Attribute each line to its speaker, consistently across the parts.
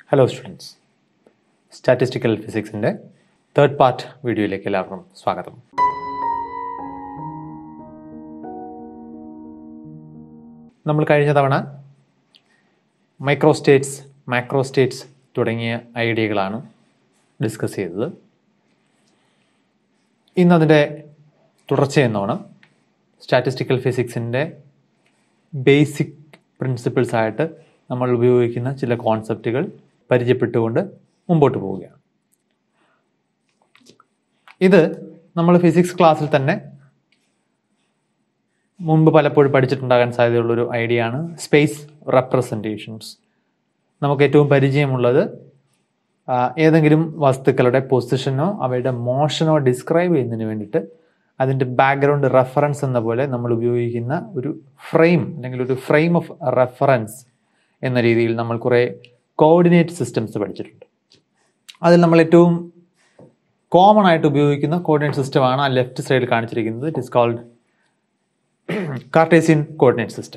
Speaker 1: hello students statistical ഫിസിക്സിൻ്റെ third part വീഡിയോയിലേക്ക് എല്ലാവർക്കും സ്വാഗതം നമ്മൾ കഴിഞ്ഞ തവണ മൈക്രോസ്റ്റേറ്റ്സ് മാക്രോസ്റ്റേറ്റ്സ് തുടങ്ങിയ ഐഡിയകളാണ് ഡിസ്കസ് ചെയ്തത് ഇന്നതിൻ്റെ തുടർച്ചയെന്നോണം സ്റ്റാറ്റിസ്റ്റിക്കൽ ഫിസിക്സിൻ്റെ ബേസിക് പ്രിൻസിപ്പിൾസ് ആയിട്ട് നമ്മൾ ഉപയോഗിക്കുന്ന ചില കോൺസെപ്റ്റുകൾ പരിചയപ്പെട്ടുകൊണ്ട് മുമ്പോട്ട് പോവുകയാണ് ഇത് നമ്മൾ ഫിസിക്സ് ക്ലാസ്സിൽ തന്നെ മുമ്പ് പലപ്പോഴും പഠിച്ചിട്ടുണ്ടാകാൻ സാധ്യതയുള്ളൊരു ഐഡിയ ആണ് സ്പേസ് റെപ്രസെൻറ്റേഷൻസ് നമുക്ക് ഏറ്റവും പരിചയമുള്ളത് ആ, ഏതെങ്കിലും വസ്തുക്കളുടെ പൊസിഷനോ അവയുടെ മോഷനോ ഡിസ്ക്രൈബ് ചെയ്യുന്നതിന് വേണ്ടിയിട്ട് അതിൻ്റെ ബാക്ക്ഗ്രൗണ്ട് റെഫറൻസ് എന്ന പോലെ നമ്മൾ ഉപയോഗിക്കുന്ന ഒരു ഫ്രെയിം അല്ലെങ്കിൽ ഒരു ഫ്രെയിം ഓഫ് റെഫറൻസ് എന്ന രീതിയിൽ നമ്മൾ കുറേ കോർഡിനേറ്റ് സിസ്റ്റംസ് പഠിച്ചിട്ടുണ്ട് അതിൽ നമ്മൾ ഏറ്റവും കോമൺ ആയിട്ട് ഉപയോഗിക്കുന്ന കോർഡിനേറ്റ് സിസ്റ്റമാണ് ആ ലെഫ്റ്റ് സൈഡിൽ കാണിച്ചിരിക്കുന്നത് it is called Cartesian coordinate system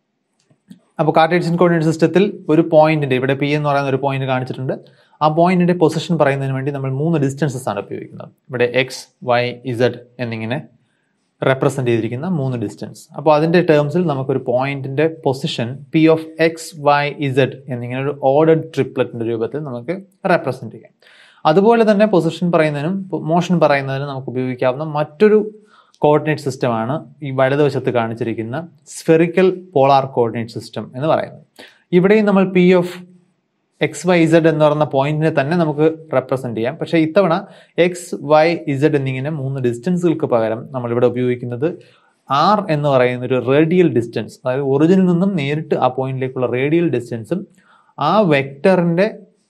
Speaker 1: അപ്പോൾ കാർട്ടേസിയൻ കോർഡിനേറ്റ് സിസ്റ്റത്തിൽ ഒരു പോയിന്റിന്റെ ഇവിടെ പി എന്ന് പറയുന്ന ഒരു പോയിന്റ് കാണിച്ചിട്ടുണ്ട് ആ പോയിന്റിന്റെ പൊസിഷൻ പറയുന്നതിന് വേണ്ടി നമ്മൾ മൂന്ന് ഡിസ്റ്റൻസസ് ആണ് ഉപയോഗിക്കുന്നത് ഇവിടെ എക്സ് വൈ ഇസഡ് എന്നിങ്ങനെ റെപ്രസെന്റ് ചെയ്തിരിക്കുന്ന മൂന്ന് ഡിസ്റ്റൻസ് അപ്പോൾ അതിന്റെ ടേംസിൽ നമുക്കൊരു പോയിന്റിന്റെ position P of X Y Z എന്നിങ്ങനെ ഒരു ഓർഡർഡ് ട്രിപ്ലറ്റിന്റെ രൂപത്തിൽ നമുക്ക് റെപ്രസെന്റ് ചെയ്യാം അതുപോലെ തന്നെ പൊസിഷൻ പറയുന്നതിനും മോഷൻ പറയുന്നതിനും നമുക്ക് ഉപയോഗിക്കാവുന്ന മറ്റൊരു കോർഡിനേറ്റ് സിസ്റ്റമാണ് ഈ വലതുവശത്ത് കാണിച്ചിരിക്കുന്ന സ്ഫെറിക്കൽ പോളാർ കോർഡിനേറ്റ് സിസ്റ്റം എന്ന് പറയുന്നത് ഇവിടെയും നമ്മൾ P of X Y Z എന്ന് പറയുന്ന പോയിന്റിനെ തന്നെ നമുക്ക് റെപ്രസെന്റ് ചെയ്യാം പക്ഷേ ഇത്തവണ എക്സ് വൈ ഇസഡ് എന്നിങ്ങനെ മൂന്ന് ഡിസ്റ്റൻസുകൾക്ക് പകരം നമ്മൾ ഇവിടെ ഉപയോഗിക്കുന്നത് ആർ എന്ന് പറയുന്ന ഒരു റേഡിയൽ ഡിസ്റ്റൻസ് അതായത് ഒറിജിനിൽ നിന്നും നേരിട്ട് ആ പോയിന്റിലേക്കുള്ള റേഡിയൽ ഡിസ്റ്റൻസും ആ വെക്ടറിന്റെ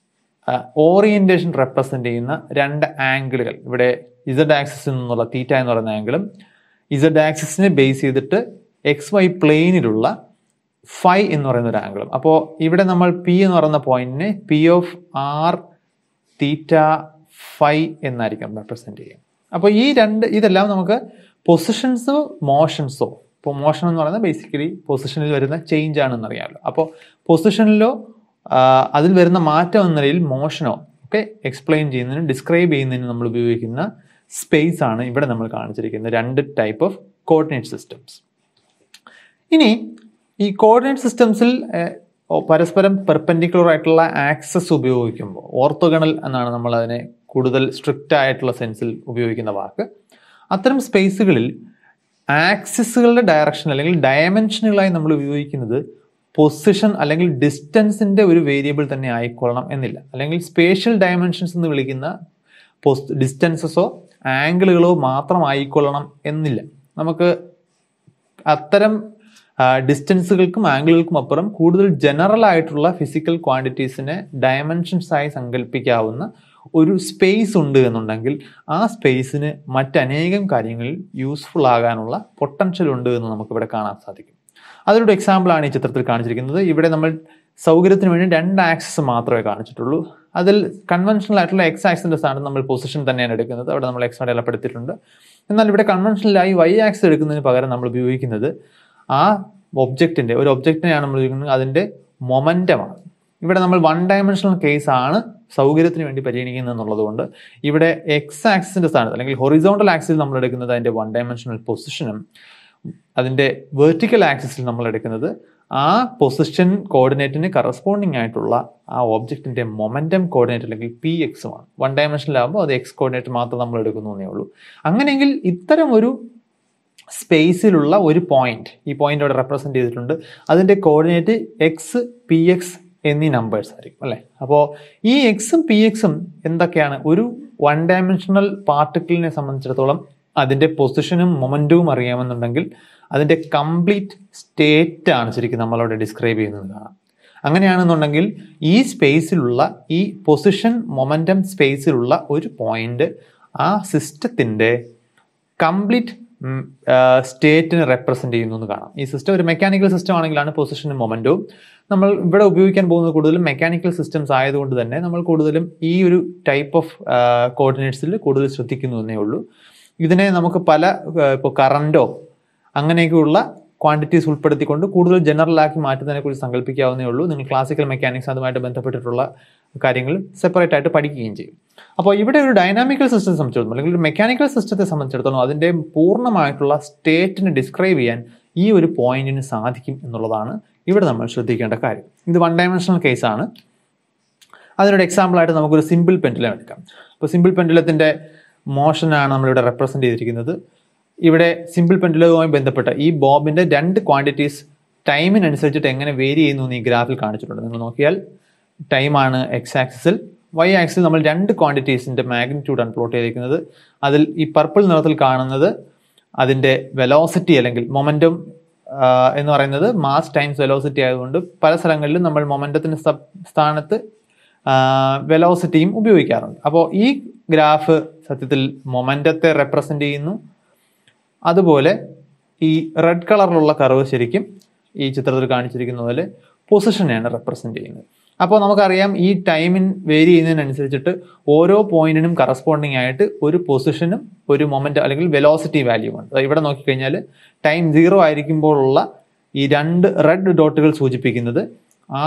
Speaker 1: ഓറിയന്റേഷൻ റെപ്രസെന്റ് ചെയ്യുന്ന രണ്ട് ആംഗിളുകൾ ഇവിടെ ഇസഡ് ആക്സിസിൽ നിന്നുള്ള തീറ്റ എന്ന് പറയുന്ന ആംഗിളും ഇസഡ് ആക്സിസിനെ ബേസ് ചെയ്തിട്ട് എക്സ് വൈ പ്ലെയിനിലുള്ള ഫൈ എന്ന് പറയുന്ന ഒരു ആംഗിളും അപ്പോൾ ഇവിടെ നമ്മൾ പി എന്ന് പറയുന്ന പോയിന്റിനെ P of R theta phi എന്നായിരിക്കും റെപ്രസെന്റ് ചെയ്യുക അപ്പോൾ ഈ രണ്ട് ഇതെല്ലാം നമുക്ക് പൊസിഷൻസോ മോഷൻസോ ഇപ്പോൾ മോഷൻ എന്ന് പറയുന്നത് ബേസിക്കലി പൊസിഷനിൽ വരുന്ന ചേഞ്ച് ആണെന്ന് അറിയാമല്ലോ അപ്പോൾ പൊസിഷനിലോ അതിൽ വരുന്ന മാറ്റം എന്ന നിലയിൽ മോഷനോ ഒക്കെ എക്സ്പ്ലെയിൻ ചെയ്യുന്നതിനും ഡിസ്ക്രൈബ് ചെയ്യുന്നതിനും നമ്മൾ ഉപയോഗിക്കുന്ന സ്പേസ് ആണ് ഇവിടെ നമ്മൾ കാണിച്ചിരിക്കുന്ന രണ്ട് ടൈപ്പ് ഓഫ് കോർഡിനേറ്റ് സിസ്റ്റംസ് ഇനി ഈ കോർഡിനേറ്റ് സിസ്റ്റംസിൽ പരസ്പരം പെർപെൻഡിക്കുലർ ആയിട്ടുള്ള ആക്സസ് ഉപയോഗിക്കുമ്പോൾ ഓർത്തോഗണൽ എന്നാണ് നമ്മൾ അതിനെ കൂടുതൽ സ്ട്രിക്റ്റ് ആയിട്ടുള്ള സെൻസിൽ ഉപയോഗിക്കുന്ന വാക്ക് അത്തരം സ്പേസുകളിൽ ആക്സിസുകളുടെ ഡയറക്ഷൻ അല്ലെങ്കിൽ ഡയമെൻഷനുകളായി നമ്മൾ ഉപയോഗിക്കുന്നത് പൊസിഷൻ അല്ലെങ്കിൽ ഡിസ്റ്റൻസിന്റെ ഒരു വേരിയബിൾ തന്നെ ആയിക്കൊള്ളണം എന്നില്ല അല്ലെങ്കിൽ സ്പേഷ്യൽ ഡയമെൻഷൻസ് എന്ന് വിളിക്കുന്ന ഡിസ്റ്റൻസസോ ആംഗിളുകളോ മാത്രം ആയിക്കൊള്ളണം എന്നില്ല നമുക്ക് അത്തരം ഡിസ്റ്റൻസുകൾക്കും ആംഗിളുകൾക്കും അപ്പുറം കൂടുതൽ ജനറൽ ആയിട്ടുള്ള ഫിസിക്കൽ ക്വാണ്ടിറ്റീസിനെ ഡയമെൻഷൻസ് ആയി സങ്കല്പിക്കാവുന്ന ഒരു സ്പേസ് ഉണ്ട് എന്നുണ്ടെങ്കിൽ ആ സ്പേസിന് മറ്റനേകം കാര്യങ്ങളിൽ യൂസ്ഫുൾ ആകാനുള്ള പൊട്ടൻഷ്യൽ ഉണ്ട് എന്ന് നമുക്കിവിടെ കാണാൻ സാധിക്കും അതിലൊരു എക്സാമ്പിളാണ് ഈ ചിത്രത്തിൽ കാണിച്ചിരിക്കുന്നത് ഇവിടെ നമ്മൾ സൗകര്യത്തിന് വേണ്ടി രണ്ട് ആക്സസ് മാത്രമേ കാണിച്ചിട്ടുള്ളൂ അതിൽ കൺവെൻഷണൽ ആയിട്ടുള്ള എക്സ് ആക്സിന്റെ സ്ഥാനത്ത് നമ്മൾ പൊസിഷൻ തന്നെയാണ് എടുക്കുന്നത് അവിടെ നമ്മൾ എക്സ് അടയാളപ്പെടുത്തിയിട്ടുണ്ട് എന്നാൽ ഇവിടെ കൺവെൻഷനലായി വൈ ആക്സ് എടുക്കുന്നതിന് പകരം നമ്മൾ ഉപയോഗിക്കുന്നത് ആ ഒബ്ജക്റ്റിന്റെ ഒരു ഒബ്ജക്റ്റിനെയാണ് നമ്മൾ ഉപയോഗിക്കുന്നത് അതിന്റെ മൊമെന്റമാണ് ഇവിടെ നമ്മൾ വൺ ഡയമെൻഷണൽ കേസ് ആണ് സൗകര്യത്തിന് വേണ്ടി പരിഗണിക്കുന്നത് എന്നുള്ളത് കൊണ്ട് ഇവിടെ എക്സ് ആക്സിന്റെ സ്ഥാനത്ത് അല്ലെങ്കിൽ ഹൊറിസോണ്ടൽ ആക്സിൽ നമ്മൾ എടുക്കുന്നത് അതിന്റെ വൺ ഡയമെൻഷണൽ പൊസിഷനും അതിന്റെ വെർട്ടിക്കൽ ആക്സിസിൽ നമ്മൾ എടുക്കുന്നത് ആ പൊസിഷൻ കോർഡിനേറ്റിന് കറസ്പോണ്ടിങ് ആയിട്ടുള്ള ആ ഒബ്ജക്റ്റിന്റെ മൊമെന്റം കോർഡിനേറ്റ് അല്ലെങ്കിൽ പി എക്സുമാണ് വൺ ഡയമെൻഷനിലാകുമ്പോൾ അത് എക്സ് കോർഡിനേറ്റ് മാത്രം നമ്മൾ എടുക്കുന്നു എന്നേ ഉള്ളൂ അങ്ങനെയെങ്കിൽ ഇത്തരം ഒരു സ്പേസിലുള്ള ഒരു പോയിന്റ് ഈ പോയിന്റ് അവിടെ റെപ്രസെന്റ് ചെയ്തിട്ടുണ്ട് അതിന്റെ കോർഡിനേറ്റ് എക്സ് പി എക്സ് എന്നീ നമ്പേഴ്സ് ആയിരിക്കും അല്ലെ അപ്പോൾ ഈ എക്സും പി എക്സും എന്തൊക്കെയാണ് ഒരു വൺ ഡയമെൻഷണൽ പാർട്ടിക്കിളിനെ സംബന്ധിച്ചിടത്തോളം അതിന്റെ പൊസിഷനും മൊമെന്റവും അറിയാമെന്നുണ്ടെങ്കിൽ അതിന്റെ കംപ്ലീറ്റ് സ്റ്റേറ്റ് ആണ് ശരിക്കും നമ്മളവിടെ ഡിസ്ക്രൈബ് ചെയ്യുന്നത് കാണാം അങ്ങനെയാണെന്നുണ്ടെങ്കിൽ ഈ സ്പേസിലുള്ള ഈ പൊസിഷൻ മൊമെന്റം സ്പേസിലുള്ള ഒരു പോയിന്റ് ആ സിസ്റ്റത്തിന്റെ കംപ്ലീറ്റ് സ്റ്റേറ്റിനെ റെപ്രസെന്റ് ചെയ്യുന്നു എന്ന് കാണാം ഈ സിസ്റ്റം ഒരു മെക്കാനിക്കൽ സിസ്റ്റം ആണെങ്കിലാണ് പൊസിഷനും മൊമെന്റവും നമ്മൾ ഇവിടെ ഉപയോഗിക്കാൻ പോകുന്നത് കൂടുതലും മെക്കാനിക്കൽ സിസ്റ്റംസ് ആയതുകൊണ്ട് തന്നെ നമ്മൾ കൂടുതലും ഈ ഒരു ടൈപ്പ് ഓഫ് കോർഡിനേറ്റ്സിൽ കൂടുതൽ ശ്രദ്ധിക്കുന്നു എന്നേ ഉള്ളൂ ഇതിനെ നമുക്ക് പല ഇപ്പോൾ കറണ്ടോ അങ്ങനെയൊക്കെയുള്ള ക്വാണ്ടിറ്റീസ് ഉൾപ്പെടുത്തിക്കൊണ്ട് കൂടുതൽ ജനറൽ ആക്കി മാറ്റുന്നതിനെ കുറിച്ച് സങ്കല്പിക്കാവുന്നേ ഉള്ളൂ നിങ്ങൾ ക്ലാസിക്കൽ മെക്കാനിക്സ് അതുമായിട്ട് ബന്ധപ്പെട്ടിട്ടുള്ള കാര്യങ്ങൾ സെപ്പറേറ്റ് ആയിട്ട് പഠിക്കുകയും ചെയ്യും അപ്പോൾ ഇവിടെ ഒരു ഡൈനാമിക്കൽ സിസ്റ്റത്തെ സംബന്ധിച്ചിടത്തോളം അല്ലെങ്കിൽ ഒരു മെക്കാനിക്കൽ സിസ്റ്റത്തെ സംബന്ധിച്ചിടത്തോളം അതിൻ്റെ പൂർണ്ണമായിട്ടുള്ള സ്റ്റേറ്റിനെ ഡിസ്ക്രൈബ് ചെയ്യാൻ ഈ ഒരു പോയിന്റിന് സാധിക്കും എന്നുള്ളതാണ് ഇവിടെ നമ്മൾ ശ്രദ്ധിക്കേണ്ട കാര്യം ഇത് വൺ ഡയമെൻഷണൽ കേസാണ് അതിനൊരു എക്സാമ്പിളായിട്ട് നമുക്കൊരു സിമ്പിൾ പെൻഡുലം എടുക്കാം അപ്പോൾ സിമ്പിൾ പെൻഡുലത്തിൻ്റെ മോഷനാണ് നമ്മളിവിടെ റെപ്രസെൻറ്റ് ചെയ്തിരിക്കുന്നത് ഇവിടെ സിമ്പിൾ പെൻഡുലവുമായി ബന്ധപ്പെട്ട ഈ ബോബിൻ്റെ രണ്ട് ക്വാണ്ടിറ്റീസ് ടൈമിനനുസരിച്ചിട്ട് എങ്ങനെ വേരി ചെയ്യുന്നു എന്ന് ഈ ഗ്രാഫിൽ കാണിച്ചിട്ടുണ്ട് നിങ്ങൾ നോക്കിയാൽ ടൈമാണ് എക്സ് ആക്സിസിൽ വൈ ആക്സിൽ നമ്മൾ രണ്ട് ക്വാണ്ടിറ്റീസിൻ്റെ മാഗ്നിറ്റ്യൂഡാണ് പ്ലോട്ട് ചെയ്തിരിക്കുന്നത് അതിൽ ഈ പർപ്പിൾ നിറത്തിൽ കാണുന്നത് അതിൻ്റെ വെലോസിറ്റി അല്ലെങ്കിൽ മൊമെൻറ്റം എന്ന് പറയുന്നത് മാസ് ടൈംസ് വെലോസിറ്റി ആയതുകൊണ്ട് പല സ്ഥലങ്ങളിലും നമ്മൾ മൊമെൻറ്റത്തിൻ്റെ സ്ഥാനത്ത് വെലോസിറ്റിയും ഉപയോഗിക്കാറുണ്ട് അപ്പോൾ ഈ ഗ്രാഫ് സത്യത്തിൽ മൊമെൻറ്റത്തെ റെപ്രസെൻ്റ് ചെയ്യുന്നു അതുപോലെ ഈ റെഡ് കളറിലുള്ള കർവ് ശരിക്കും ഈ ചിത്രത്തിൽ കാണിച്ചിരിക്കുന്ന പോലെ പൊസിഷനെയാണ് റെപ്രസെൻ്റ് ചെയ്യുന്നത് അപ്പോൾ നമുക്കറിയാം ഈ ടൈമിൻ വേരി ചെയ്യുന്നതിനനുസരിച്ചിട്ട് ഓരോ പോയിന്റിനും കറസ്പോണ്ടിങ് ആയിട്ട് ഒരു പൊസിഷനും ഒരു മൊമെന്റ് അല്ലെങ്കിൽ വെലോസിറ്റി വാല്യൂമാണ് അതായത് ഇവിടെ നോക്കിക്കഴിഞ്ഞാൽ ടൈം സീറോ ആയിരിക്കുമ്പോഴുള്ള ഈ രണ്ട് റെഡ് ഡോട്ടുകൾ സൂചിപ്പിക്കുന്നത് ആ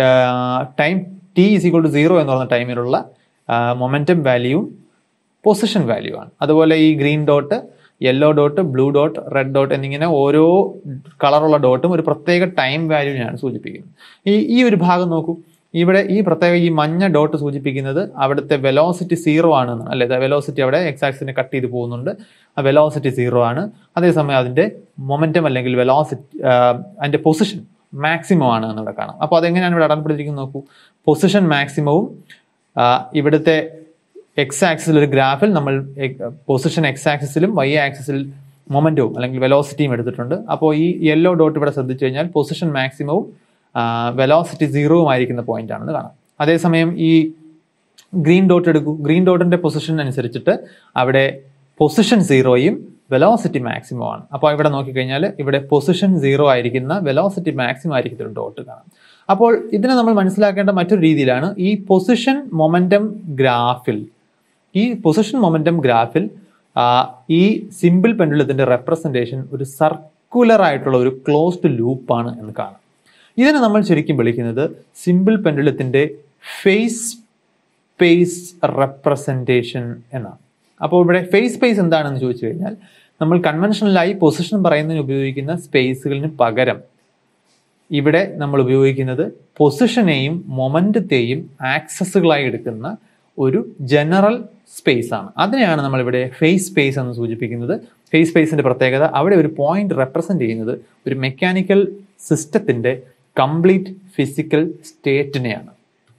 Speaker 1: time T is equal to zero എന്ന് പറയുന്ന ടൈമിലുള്ള മൊമെൻറ്റം വാല്യൂവും പൊസിഷൻ വാല്യൂ ആണ് അതുപോലെ ഈ green dot yellow dot blue dot red dot എന്നിങ്ങനെ ഓരോ കളറുള്ള ഡോട്ടും ഒരു പ്രത്യേക ടൈം വാല്യൂവിനെയാണ് സൂചിപ്പിക്കുന്നത് ഈ ഈ ഒരു ഭാഗം നോക്കൂ ഇവിടെ ഈ പ്രത്യേക ഈ മഞ്ഞ ഡോട്ട് സൂചിപ്പിക്കുന്നത് അവിടുത്തെ വെലോസിറ്റി സീറോ ആണ് അല്ലെ വെലോസിറ്റി അവിടെ എക്സാക്സിനെ കട്ട് ചെയ്ത് പോകുന്നുണ്ട് ആ വെലോസിറ്റി സീറോ ആണ് അതേസമയം അതിൻ്റെ മൊമെൻറ്റം അല്ലെങ്കിൽ വെലോസിറ്റി അതിൻ്റെ പൊസിഷൻ മാക്സിമം ആണ് എന്നിവിടെ കാണാം അപ്പോൾ അതെങ്ങനെയാണ് ഇവിടെ അടയാളപ്പെടുത്തിയിരിക്കുന്നത് നോക്കൂ പൊസിഷൻ മാക്സിമവും ഇവിടുത്തെ എക്സ് ആക്സിൽ ഒരു ഗ്രാഫിൽ നമ്മൾ പൊസിഷൻ എക്സ് ആക്സിസിലും വൈ ആക്സിസിൽ മൊമെൻറ്റവും അല്ലെങ്കിൽ വെലോസിറ്റിയും എടുത്തിട്ടുണ്ട് അപ്പോൾ ഈ യെല്ലോ ഡോട്ട് ഇവിടെ ശ്രദ്ധിച്ചു കഴിഞ്ഞാൽ പൊസിഷൻ മാക്സിമവും വെലോസിറ്റി സീറോവും ആയിരിക്കുന്ന പോയിന്റ് ആണെന്ന് കാണാം അതേസമയം ഈ ഗ്രീൻ ഡോട്ട് എടുക്കൂ ഗ്രീൻ ഡോട്ടിന്റെ പൊസിഷൻ അനുസരിച്ചിട്ട് അവിടെ പൊസിഷൻ സീറോയും വെലോസിറ്റി മാക്സിമം ആണ് അപ്പോൾ ഇവിടെ നോക്കിക്കഴിഞ്ഞാൽ ഇവിടെ പൊസിഷൻ സീറോ ആയിരിക്കുന്ന വെലോസിറ്റി മാക്സിമം ആയിരിക്കുന്ന ഒരു ഡോട്ട് കാണാം അപ്പോൾ ഇതിനെ നമ്മൾ മനസ്സിലാക്കേണ്ട മറ്റൊരു രീതിയിലാണ് ഈ പൊസിഷൻ മൊമെൻറ്റം ഗ്രാഫിൽ ഈ പൊസിഷൻ മൊമെൻറ്റം ഗ്രാഫിൽ ഈ സിമ്പിൾ പെൻഡുലത്തിൻ്റെ റെപ്രസെൻറ്റേഷൻ ഒരു സർക്കുലർ ആയിട്ടുള്ള ഒരു ക്ലോസ്ഡ് ലൂപ്പാണ് എന്ന് കാണാം ഇതിനെ നമ്മൾ ശരിക്കും വിളിക്കുന്നത് സിമ്പിൾ പെൻഡുലത്തിൻ്റെ ഫേസ് സ്പേസ് റെപ്രസെൻറ്റേഷൻ എന്നാണ് അപ്പോൾ ഇവിടെ ഫേസ് സ്പേസ് എന്താണെന്ന് ചോദിച്ചു കഴിഞ്ഞാൽ നമ്മൾ കൺവെൻഷനലായി പൊസിഷൻ പറയുന്നതിന് ഉപയോഗിക്കുന്ന സ്പേസുകളിന് പകരം ഇവിടെ നമ്മൾ ഉപയോഗിക്കുന്നത് പൊസിഷനെയും മൊമെൻറ്റത്തെയും ആക്സസുകളായി എടുക്കുന്ന ഒരു ജനറൽ സ്പേസ് ആണ് അതിനെയാണ് നമ്മളിവിടെ ഫേസ് സ്പേസ് എന്ന് സൂചിപ്പിക്കുന്നത് ഫേസ് സ്പേസിന്റെ പ്രത്യേകത അവിടെ ഒരു പോയിന്റ് റെപ്രസെന്റ് ചെയ്യുന്നത് ഒരു മെക്കാനിക്കൽ സിസ്റ്റത്തിന്റെ കംപ്ലീറ്റ് ഫിസിക്കൽ സ്റ്റേറ്റിനെയാണ്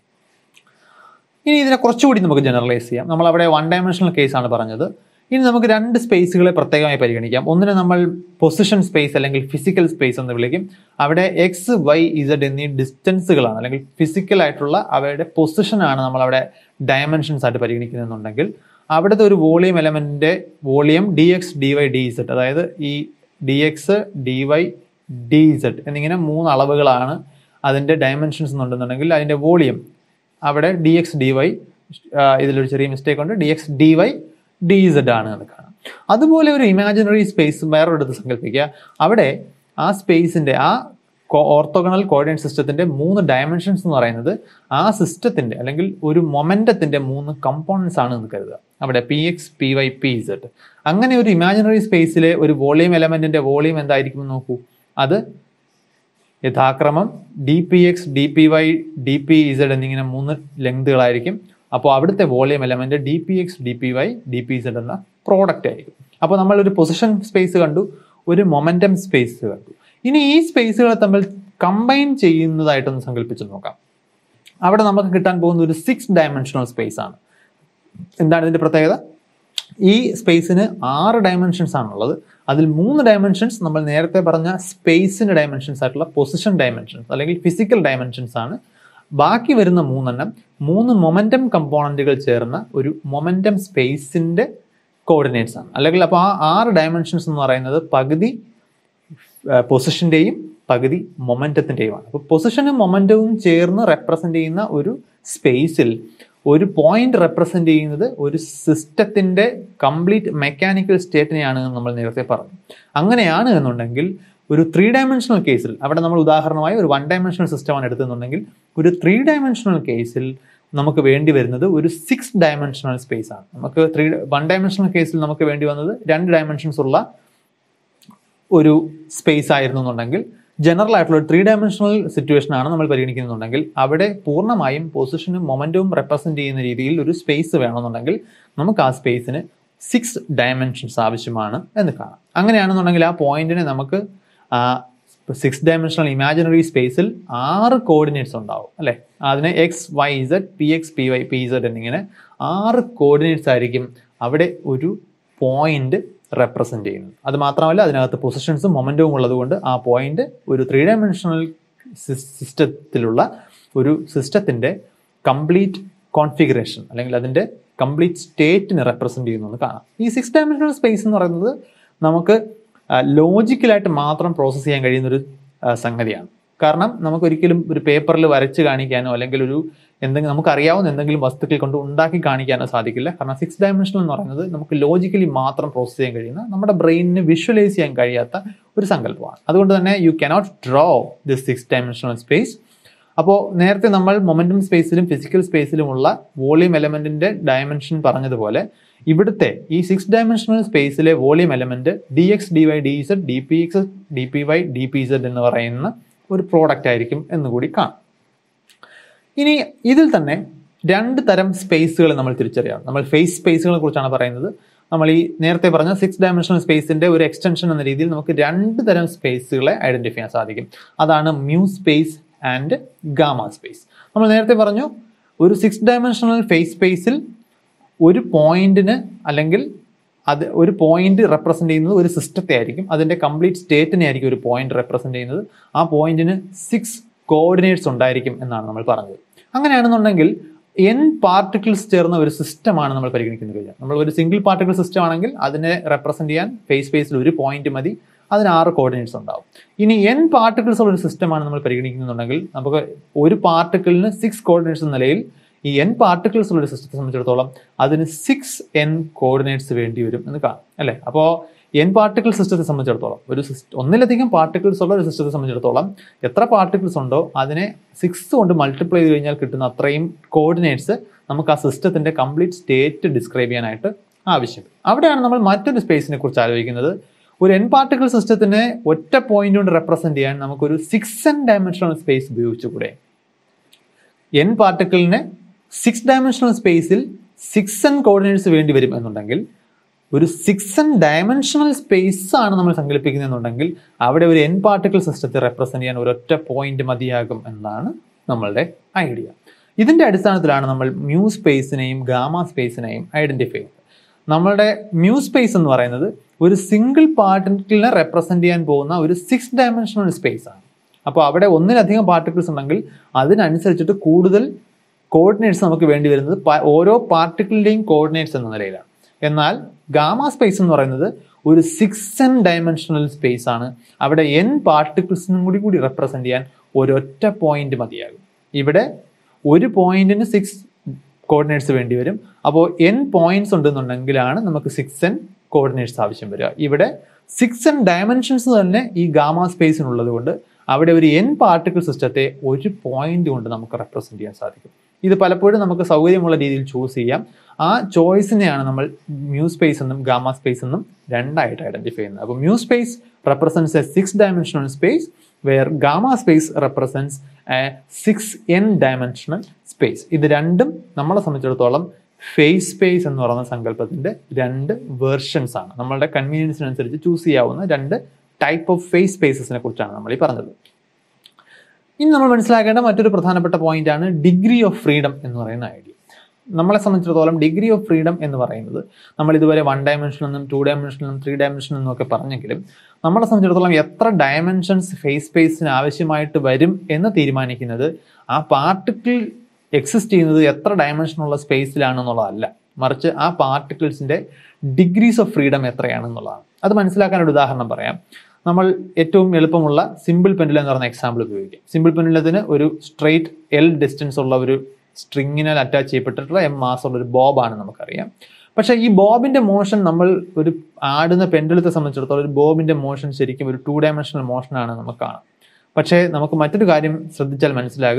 Speaker 1: ഇനി ഇതിനെ കുറച്ചുകൂടി നമുക്ക് ജനറലൈസ് ചെയ്യാം നമ്മൾ അവിടെ വൺ ഡയമെൻഷണൽ കേസാണ് പറഞ്ഞത് ഇനി നമുക്ക് രണ്ട് സ്പേസുകളെ പ്രത്യേകമായി പരിഗണിക്കാം ഒന്നിനെ നമ്മൾ പൊസിഷൻ സ്പേസ് അല്ലെങ്കിൽ ഫിസിക്കൽ സ്പേസ് എന്ന് വിളിക്കും അവിടെ എക്സ് വൈ ഇസഡ് എന്നീ ഡിസ്റ്റൻസുകളാണ് അല്ലെങ്കിൽ ഫിസിക്കൽ ആയിട്ടുള്ള അവയുടെ പൊസിഷനാണ് നമ്മൾ അവിടെ ഡയമെൻഷൻസ് ആയിട്ട് പരിഗണിക്കുന്നുണ്ടെങ്കിൽ അവിടുത്തെ ഒരു വോളിയം എലമെന്റിന്റെ volume D X D Y D Z അതായത് ഈ D X D Y D Z എന്നിങ്ങനെ മൂന്ന് അളവുകളാണ് അതിന്റെ ഡയമെൻഷൻസ് എന്നുണ്ടെന്നുണ്ടെങ്കിൽ അതിന്റെ വോളിയം അവിടെ ഡി എക്സ് ഡി വൈ ഇതിലൊരു ചെറിയ മിസ്റ്റേക്ക് ഉണ്ട് D X D Y D Z ആണ് എന്ന് കാണാം അതുപോലെ ഒരു ഇമാജിനറി സ്പേസ് വേറൊരിടത്ത് സങ്കല്പിക്കുക അവിടെ ആ സ്പേസിന്റെ ആ ഓർത്തോഗണൽ കോർഡിനേറ്റ് സിസ്റ്റത്തിന്റെ മൂന്ന് ഡയമെൻഷൻസ് എന്ന് പറയുന്നത് ആ സിസ്റ്റത്തിന്റെ അല്ലെങ്കിൽ ഒരു മൊമെന്റത്തിന്റെ മൂന്ന് കമ്പോണൻസ് ആണ് എന്ന് കരുതുക അവിടെ P X P Y P Z അങ്ങനെ ഒരു ഇമാജിനറി സ്പേസിലെ ഒരു വോളിയം എലമെന്റിന്റെ വോളിയം എന്തായിരിക്കും എന്ന് നോക്കൂ അത് യഥാക്രമം D P X D P Y D P Z എന്നിങ്ങനെ മൂന്ന് ലെങ്തുകളായിരിക്കും അപ്പോൾ അവിടുത്തെ volume element D P X D P Y D P Z എന്ന പ്രോഡക്റ്റ് ആയിരിക്കും അപ്പോൾ നമ്മൾ ഒരു പൊസിഷൻ സ്പേസ് കണ്ടു ഒരു മൊമെന്റം സ്പേസ് കണ്ടു ഇനി ഈ സ്പേസുകളെ തമ്മിൽ കമ്പൈൻ ചെയ്യുന്നതായിട്ടൊന്ന് സങ്കല്പിച്ച് നോക്കാം അവിടെ നമുക്ക് കിട്ടാൻ പോകുന്ന ഒരു സിക്സ് ഡയമെൻഷണൽ സ്പേസ് ആണ് എന്താണ് ഇതിന്റെ പ്രത്യേകത ഈ സ്പേസിന് ആറ് ഡയമെൻഷൻസ് ആണുള്ളത് അതിൽ മൂന്ന് ഡയമെൻഷൻസ് നമ്മൾ നേരത്തെ പറഞ്ഞ സ്പേസിന്റെ ഡയമെൻഷൻസ് ആയിട്ടുള്ള പൊസിഷൻ ഡയമെൻഷൻസ് അല്ലെങ്കിൽ ഫിസിക്കൽ ഡയമെൻഷൻസ് ആണ് ബാക്കി വരുന്ന മൂന്നെണ്ണം മൂന്ന് മൊമെന്റം കമ്പോണന്റുകൾ ചേർന്ന ഒരു മൊമെന്റം സ്പേസിന്റെ കോർഡിനേറ്റ്സ് ആണ് അല്ലെങ്കിൽ അപ്പോൾ ആ ആറ് ഡയമെൻഷൻസ് എന്ന് പറയുന്നത് പകുതി പൊസിഷന്റെയും പകുതി മൊമെന്റത്തിന്റെയുമാണ് അപ്പോൾ പൊസിഷനും മൊമെന്റവും ചേർന്ന് റെപ്രസെന്റ് ചെയ്യുന്ന ഒരു സ്പേസിൽ ഒരു പോയിന്റ് റെപ്രസെന്റ് ചെയ്യുന്നത് ഒരു സിസ്റ്റത്തിന്റെ കംപ്ലീറ്റ് മെക്കാനിക്കൽ സ്റ്റേറ്റിനെയാണ് എന്ന് നമ്മൾ നേരത്തെ പറഞ്ഞു അങ്ങനെയാണ് എന്നുണ്ടെങ്കിൽ ഒരു ത്രീ ഡയമെൻഷണൽ കേസിൽ അവിടെ നമ്മൾ ഉദാഹരണമായി ഒരു വൺ ഡയമെൻഷണൽ സിസ്റ്റമാണ് എടുത്തെന്നുണ്ടെങ്കിൽ ഒരു ത്രീ ഡയമെൻഷണൽ കേസിൽ നമുക്ക് വേണ്ടി വരുന്നത് ഒരു സിക്സ് ഡയമെൻഷണൽ സ്പേസ് ആണ് നമുക്ക് ത്രീ വൺ ഡയമെൻഷണൽ കേസിൽ നമുക്ക് വേണ്ടി വന്നത് രണ്ട് ഡയമെൻഷൻസ് ഉള്ള ഒരു സ്പേസ് ആയിരുന്നു എന്നുണ്ടെങ്കിൽ ജനറൽ ആയിട്ടുള്ള ഒരു ത്രീ ഡയമെൻഷണൽ സിറ്റുവേഷൻ ആണ് നമ്മൾ പരിഗണിക്കുന്നുണ്ടെങ്കിൽ അവിടെ പൂർണ്ണമായും പൊസിഷനും മൊമെന്റവും റെപ്രസെന്റ് ചെയ്യുന്ന രീതിയിൽ ഒരു സ്പേസ് വേണമെന്നുണ്ടെങ്കിൽ നമുക്ക് ആ സ്പേസിന് സിക്സ് ഡയമെൻഷൻസ് ആവശ്യമാണ് എന്ന് കാണാം അങ്ങനെയാണെന്നുണ്ടെങ്കിൽ ആ പോയിന്റിനെ നമുക്ക് സിക്സ് ഡയമെൻഷണൽ ഇമാജിനറി സ്പേസിൽ ആറ് കോർഡിനേറ്റ്സ് ഉണ്ടാവും അല്ലേ അതിനെ X Y Z P X P Y P Z എന്നിങ്ങനെ ആറ് കോർഡിനേറ്റ്സ് ആയിരിക്കും അവിടെ ഒരു പോയിന്റ് റെപ്രസെന്റ് ചെയ്യുന്നത് അത് മാത്രമല്ല അതിനകത്ത് പൊസിഷൻസും മൊമെന്റവും ഉള്ളതുകൊണ്ട് ആ പോയിന്റ് ഒരു ത്രീ ഡയമെൻഷണൽ സിസ്റ്റത്തിലുള്ള ഒരു സിസ്റ്റത്തിന്റെ കംപ്ലീറ്റ് കോൺഫിഗറേഷൻ അല്ലെങ്കിൽ അതിന്റെ കംപ്ലീറ്റ് സ്റ്റേറ്റിനെ റെപ്രസെന്റ് ചെയ്യുന്നു എന്ന് കാണാം ഈ സിക്സ് ഡയമെൻഷണൽ സ്പേസ് എന്ന് പറയുന്നത് നമുക്ക് ലോജിക്കലായിട്ട് മാത്രം പ്രോസസ്സ് ചെയ്യാൻ കഴിയുന്ന ഒരു ആ, സംഗതിയാണ് കാരണം നമുക്ക് ഒരിക്കലും ഒരു പേപ്പറിൽ വരച്ച് കാണിക്കാനോ അല്ലെങ്കിൽ ഒരു എന്തെങ്കിലും നമുക്ക് അറിയാവുന്ന എന്തെങ്കിലും വസ്തുക്കൾ കൊണ്ട് ഉണ്ടാക്കി കാണിക്കാനോ സാധിക്കില്ല കാരണം സിക്സ് ഡയമെൻഷണൽ എന്ന് പറയുന്നത് നമുക്ക് ലോജിക്കലി മാത്രം പ്രോസസ്സ് ചെയ്യാൻ കഴിയുന്ന നമ്മുടെ ബ്രെയിനിന് വിഷ്വലൈസ് ചെയ്യാൻ കഴിയാത്ത ഒരു സങ്കല്പമാണ് അതുകൊണ്ട് തന്നെ you cannot draw this six dimensional space അപ്പോൾ നേരത്തെ നമ്മൾ മൊമെന്റം സ്പേസിലും ഫിസിക്കൽ സ്പേസിലുമുള്ള വോളിയം എലമെന്റിന്റെ ഡയമെൻഷൻ പറഞ്ഞതുപോലെ ഇവിടുത്തെ ഈ സിക്സ് ഡയമെൻഷണൽ സ്പേസിലെ volume element D X D Y D Z D P X D P Y D P Z എന്ന് പറയുന്ന ഒരു പ്രോഡക്റ്റ് ആയിരിക്കും എന്നുകൂടി കാണാം ഇനി ഇതിൽ തന്നെ രണ്ട് തരം സ്പേസുകൾ നമ്മൾ തിരിച്ചറിയാം നമ്മൾ ഫേസ് സ്പേസുകളെ കുറിച്ചാണ് പറയുന്നത് നമ്മൾ ഈ നേരത്തെ പറഞ്ഞ സിക്സ് ഡയമെൻഷണൽ സ്പേസിന്റെ ഒരു എക്സ്റ്റൻഷൻ എന്ന രീതിയിൽ നമുക്ക് രണ്ട് തരം സ്പേസുകളെ ഐഡന്റിഫൈ ചെയ്യാൻ സാധിക്കും അതാണ് mu space and gamma space നമ്മൾ നേരത്തെ പറഞ്ഞു ഒരു സിക്സ് ഡയമെൻഷണൽ ഫേസ് സ്പേസിൽ ഒരു പോയിന്റിന് അല്ലെങ്കിൽ അത് ഒരു പോയിന്റ് റെപ്രസെന്റ് ചെയ്യുന്നത് ഒരു സിസ്റ്റത്തെ ആയിരിക്കും അതിന്റെ കംപ്ലീറ്റ് സ്റ്റേറ്റിനെ ആയിരിക്കും ഒരു പോയിന്റ് റെപ്രസെന്റ് ചെയ്യുന്നത് ആ പോയിന്റിന് സിക്സ് കോർഡിനേറ്റ്സ് ഉണ്ടായിരിക്കും എന്നാണ് നമ്മൾ പറഞ്ഞത് അങ്ങനെയാണെന്നുണ്ടെങ്കിൽ എൻ പാർട്ടിക്കിൾസ് ചേർന്ന ഒരു സിസ്റ്റമാണ് നമ്മൾ പരിഗണിക്കുന്നത് കഴിഞ്ഞാൽ നമ്മൾ ഒരു സിംഗിൾ പാർട്ടിക്കിൾ സിസ്റ്റം ആണെങ്കിൽ അതിനെ റെപ്രസെന്റ് ചെയ്യാൻ ഫേസ് സ്പേസിൽ ഒരു പോയിന്റ് മതി അതിന് ആറ് കോർഡിനേറ്റ്സ് ഉണ്ടാവും ഇനി എൻ പാർട്ടിക്കിൾസ് ഉള്ള ഒരു സിസ്റ്റമാണ് നമ്മൾ പരിഗണിക്കുന്നുണ്ടെങ്കിൽ നമുക്ക് ഒരു പാർട്ടിക്കിളിന് സിക്സ് കോർഡിനേറ്റ്സ് എന്ന നിലയിൽ ഈ എൻ പാർട്ടിക്കിൾസ് ഉള്ള ഒരു സിസ്റ്റത്തെ സംബന്ധിച്ചിടത്തോളം അതിന് സിക്സ് എൻ കോർഡിനേറ്റ്സ് വേണ്ടി വരും എന്ന് കാണാം അല്ലേ അപ്പോൾ എൻ പാർട്ടിക്കിൾ സിസ്റ്റത്തെ സംബന്ധിച്ചിടത്തോളം ഒരു സിസ്റ്റം ഒന്നിലധികം പാർട്ടിക്കിൾസ് ഉള്ള ഒരു സിസ്റ്റത്തെ സംബന്ധിച്ചിടത്തോളം എത്ര പാർട്ടിക്കിൾസ് ഉണ്ടോ അതിനെ സിക്സ് കൊണ്ട് മൾട്ടിപ്ലൈ ചെയ്ത് കഴിഞ്ഞാൽ കിട്ടുന്ന അത്രയും കോർഡിനേറ്റ്സ് നമുക്ക് ആ സിസ്റ്റത്തിന്റെ കംപ്ലീറ്റ് സ്റ്റേറ്റ് ഡിസ്ക്രൈബ് ചെയ്യാനായിട്ട് ആവശ്യം അവിടെയാണ് നമ്മൾ മറ്റൊരു സ്പേസിനെ കുറിച്ച് ആലോചിക്കുന്നത് ഒരു എൻ പാർട്ടിക്കിൾ സിസ്റ്റത്തിനെ ഒറ്റ പോയിന്റ് കൊണ്ട് റെപ്രസെന്റ് ചെയ്യാൻ നമുക്കൊരു സിക്സ് എൻ ഡയമെൻഷണൽ സ്പേസ് ഉപയോഗിച്ചുകൂടെ എൻ പാർട്ടിക്കിളിനെ സിക്സ് ഡയമെൻഷണൽ സ്പേസിൽ സിക്സ് എൻ കോർഡിനേറ്റ്സ് വേണ്ടി വരും എന്നുണ്ടെങ്കിൽ ഒരു സിക്സ് എൻ ഡയമെൻഷണൽ സ്പേസ് ആണ് നമ്മൾ സങ്കല്പിക്കുന്നതെന്നുണ്ടെങ്കിൽ അവിടെ ഒരു എൻ പാർട്ടിക്കിൾ സിസ്റ്റത്തെ റെപ്രസെന്റ് ചെയ്യാൻ ഒരൊറ്റ പോയിന്റ് മതിയാകും എന്നാണ് നമ്മളുടെ ഐഡിയ ഇതിന്റെ അടിസ്ഥാനത്തിലാണ് നമ്മൾ മ്യൂ സ്പേസിനെയും ഗാമ സ്പേസിനെയും ഐഡന്റിഫൈ ചെയ്യുന്നത് നമ്മളുടെ മ്യൂ സ്പേസ് എന്ന് പറയുന്നത് ഒരു സിംഗിൾ പാർട്ടിക്കിളിനെ റെപ്രസെന്റ് ചെയ്യാൻ പോകുന്ന ഒരു സിക്സ് ഡയമെൻഷണൽ സ്പേസ് ആണ് അപ്പോൾ അവിടെ ഒന്നിലധികം പാർട്ടിക്കിൾസ് ഉണ്ടെങ്കിൽ അതിനനുസരിച്ചിട്ട് കൂടുതൽ കോർഡിനേറ്റ്സ് നമുക്ക് വേണ്ടി വരുന്നത് പ- ഓരോ പാർട്ടിക്കിളിന്റെയും കോർഡിനേറ്റ്സ് എന്ന നിലയിലാണ് എന്നാൽ ഗാമ സ്പേസ് എന്ന് പറയുന്നത് ഒരു സിക്സ് എൻ ഡയമെൻഷണൽ സ്പേസ് ആണ് അവിടെ എൻ പാർട്ടിക്കിൾസിനും കൂടി കൂടി റെപ്രസെന്റ് ചെയ്യാൻ ഒരൊറ്റ പോയിന്റ് മതിയാകും ഇവിടെ ഒരു പോയിന്റിന് സിക്സ് കോർഡിനേറ്റ്സ് വേണ്ടി വരും അപ്പോൾ എൻ പോയിന്റ്സ് ഉണ്ടെന്നുണ്ടെങ്കിലാണ് നമുക്ക് സിക്സ് എൻ കോർഡിനേറ്റ്സ് ആവശ്യം വരിക ഇവിടെ സിക്സ് എൻ ഡയമെൻഷൻസ് തന്നെ ഈ ഗാമ സ്പേസിനുള്ളത് കൊണ്ട് അവിടെ ഒരു എൻ പാർട്ടിക്കിൾ സിസ്റ്റത്തെ ഒരു പോയിന്റ് കൊണ്ട് നമുക്ക് റെപ്രസെന്റ് ചെയ്യാൻ സാധിക്കും ഇത് പലപ്പോഴും നമുക്ക് സൗകര്യമുള്ള രീതിയിൽ ചൂസ് ചെയ്യാം ആ ചോയ്സിനെയാണ് നമ്മൾ മ്യൂ സ്പേസ് എന്നും ഗാമ സ്പേസ് എന്നും രണ്ടായിട്ട് ഐഡന്റിഫൈ ചെയ്യുന്നത് അപ്പോൾ mu space represents a six dimensional space where gamma space represents a six N dimensional space ഇത് രണ്ടും നമ്മളെ സംബന്ധിച്ചിടത്തോളം ഫേസ് സ്പേസ് എന്ന് പറയുന്ന സങ്കല്പത്തിന്റെ രണ്ട് വേർഷൻസ് ആണ് നമ്മളുടെ കൺവീനിയൻസിനനുസരിച്ച് ചൂസ് ചെയ്യാവുന്ന രണ്ട് ടൈപ്പ് ഓഫ് ഫേസ് സ്പേസസിനെ കുറിച്ചാണ് നമ്മൾ ഈ പറഞ്ഞത് ഇനി നമ്മൾ മനസ്സിലാക്കേണ്ട മറ്റൊരു പ്രധാനപ്പെട്ട പോയിന്റ് ആണ് ഡിഗ്രി ഓഫ് ഫ്രീഡം എന്ന് പറയുന്ന ഐഡിയ നമ്മളെ സംബന്ധിച്ചിടത്തോളം ഡിഗ്രി ഓഫ് ഫ്രീഡം എന്ന് പറയുന്നത് നമ്മൾ ഇതുവരെ വൺ ഡയമെൻഷൻ എന്നും ടു ഡയമെൻഷൻ എന്നും ത്രീ ഡയമെൻഷൻ എന്നും ഒക്കെ പറഞ്ഞെങ്കിലും നമ്മളെ സംബന്ധിച്ചിടത്തോളം എത്ര ഡയമെൻഷൻസ് ഫേസ് സ്പേസിന് ആവശ്യമായിട്ട് വരും എന്ന് തീരുമാനിക്കുന്നത് ആ പാർട്ടിക്കിൾ എക്സിസ്റ്റ് ചെയ്യുന്നത് എത്ര ഡയമെൻഷനുള്ള സ്പേസിലാണെന്നുള്ളതല്ല മറിച്ച് ആ പാർട്ടിക്കിൾസിന്റെ ഡിഗ്രീസ് ഓഫ് ഫ്രീഡം എത്രയാണെന്നുള്ളതാണ് അത് മനസ്സിലാക്കാൻ ഒരു ഉദാഹരണം പറയാം നമ്മൾ ഏറ്റവും എളുപ്പമുള്ള സിമ്പിൾ പെൻഡുലം എന്ന് പറയുന്ന എക്സാമ്പിൾ ഉപയോഗിക്കാം സിമ്പിൾ പെൻഡുലത്തിന് ഒരു സ്ട്രെയിറ്റ് എൽ ഡിസ്റ്റൻസ് ഉള്ള ഒരു സ്ട്രിങ്ങിനാൽ അറ്റാച്ച് ചെയ്യപ്പെട്ടിട്ടുള്ള എം മാസ് ഉള്ള ഒരു ബോബാണ് നമുക്കറിയാം പക്ഷേ ഈ ബോബിന്റെ മോഷൻ നമ്മൾ ഒരു ആടുന്ന പെൻഡുലത്തെ സംബന്ധിച്ചിടത്തോളം ഒരു ബോബിന്റെ മോഷൻ ശരിക്കും ഒരു ടു ഡയമെൻഷണൽ മോഷനാണ് നമുക്ക് കാണാം പക്ഷേ നമുക്ക് മറ്റൊരു കാര്യം ശ്രദ്ധിച്ചാൽ മനസ്സിലാകും